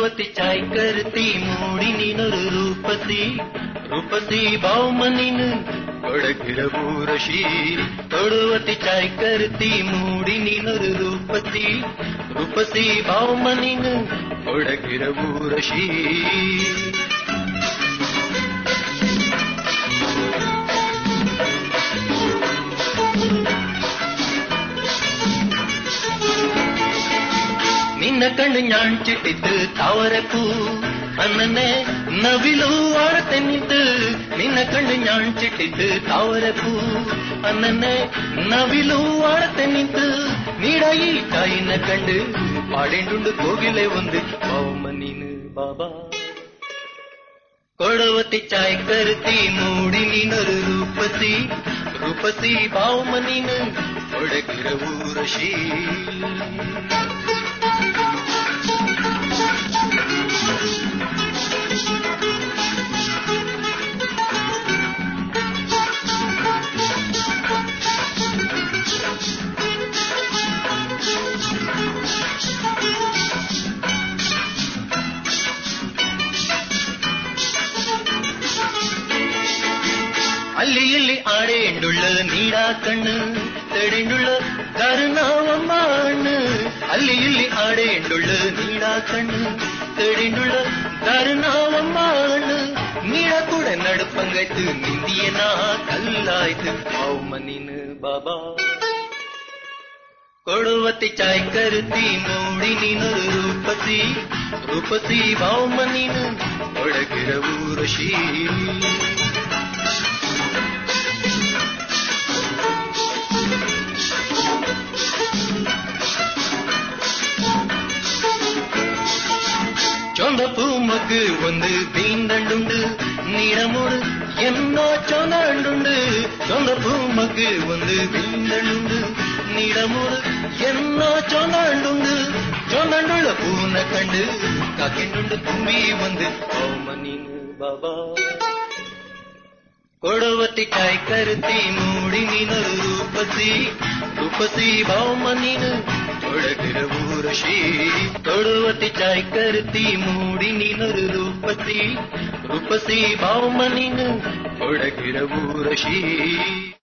ಕೊಡುವತಿ ಚಾಯ್ ಕರ್ತಿ ಮೂಡಿ ನೀನೊರು ರೂಪಸಿ ರೂಪಸಿ ಬಾವಮ್ಮ ನೀನು ಕೊಡಗಿರ ಊರಶಿ ಕೊಡುವತಿ ಚಾಯ್ ಕರ್ತಿ ಮೂಡಿ ನೀನೊರು ರೂಪಸಿ ರೂಪಸಿ ಬಾವಮ್ಮ ನೀನು ಕೊಡಗಿರ ಊರಶಿ ನಿನ್ನ ಕಣ್ಣು ஞாஞ்சிಟ್ಟಿದ್ದು ತಾವರಕ್ಕೂ ಅನ್ನನೆ ನವಿಲು ಆಡತೆ ನಿಂತು ನಿನ್ನ ಕಣ್ಣು ஞாஞ்சிಟ್ಟಿದ್ದು ತಾವರಕ್ಕೂ ಅನ್ನನೆ ನವಿಲು ಆಡತೆ ನಿಂತು ನೀಡಾಯಿ ತಾಯಿನ ಕಂಡು ಪಾಡಿಂಡುಂಡು ಕೋಗಿಲೆ ಒಂದು ಬಾವಮ್ಮ ನೀನು ಬಾಬಾ ಕೊಡವತಿ ಚಾಯ್ ಕರುತಿ ಮೂಡಿ ನೀನೊರು ರೂಪಸಿ ರೂಪಸಿ ಬಾವಮ್ಮ ನೀನು ಕೊಡಗಿರ ಊರಶಿ ಅಲ್ಲಿ ಇಲ್ಲಿ ಆಡೇಂಡುಳ್ಳ ನೀಡಾ ಕಣ್ಣು ತಡೆಂಡುಳ್ಳ கருணாவம்ம அண்ணு ಅಲ್ಲಿ ಇಲ್ಲಿ ಆಡೇಂಡುಳ್ಳ ನೀಡಾ ಕಣ್ಣು ತಡೆಂಡುಳ್ಳ கருணாவம்ம அண்ணு நீட கூட நடுப்பங்கட்டு நிந்தியனா கல்லாய்த்து பாவம நீனு பாபா ಕೊಡುವತಿ ಚಾಯ್ ಕರುತಿ ನೋಡಿ ನೀನು ರೂಪಸಿ ರೂಪಸಿ ಬಾವಮ್ಮ ನೀನು ಒಡಗಿರ ಊರಶಿ ಚೊಂದ பூமக்கு ಒಂದು தீண்டண்டுண்டு நீடமுடு என்னோ சொந்தண்டுண்டு சொந்த பூமக்கு ಒಂದು தீண்டண்டுண்டு நீடமுடு என்னோ சொந்தண்டுண்டு சொந்தண்டுள்ள பூன கண்டு காக்கிண்டுண்டு தும்பி வந்து ஓம நீனு பாபா ಕೊಡುವತಿ ಕಾಯ್ ಕರುತಿ ಮೂಡಿ ನೀನರು ರೂಪಸಿ ರೂಪಸಿ ಬಾವಮ್ಮ ನೀನು ತೊಡಗಿರ ಊರಶಿ ಕೊಡುವತಿ ಚಾಯ್ ಕರುತಿ ಮೂಡಿ ನೀನರು ರೂಪಸಿ ರೂಪಸಿ ಬಾವಮ್ಮ ನೀನು ತೊಡಗಿರ ಊರಶಿ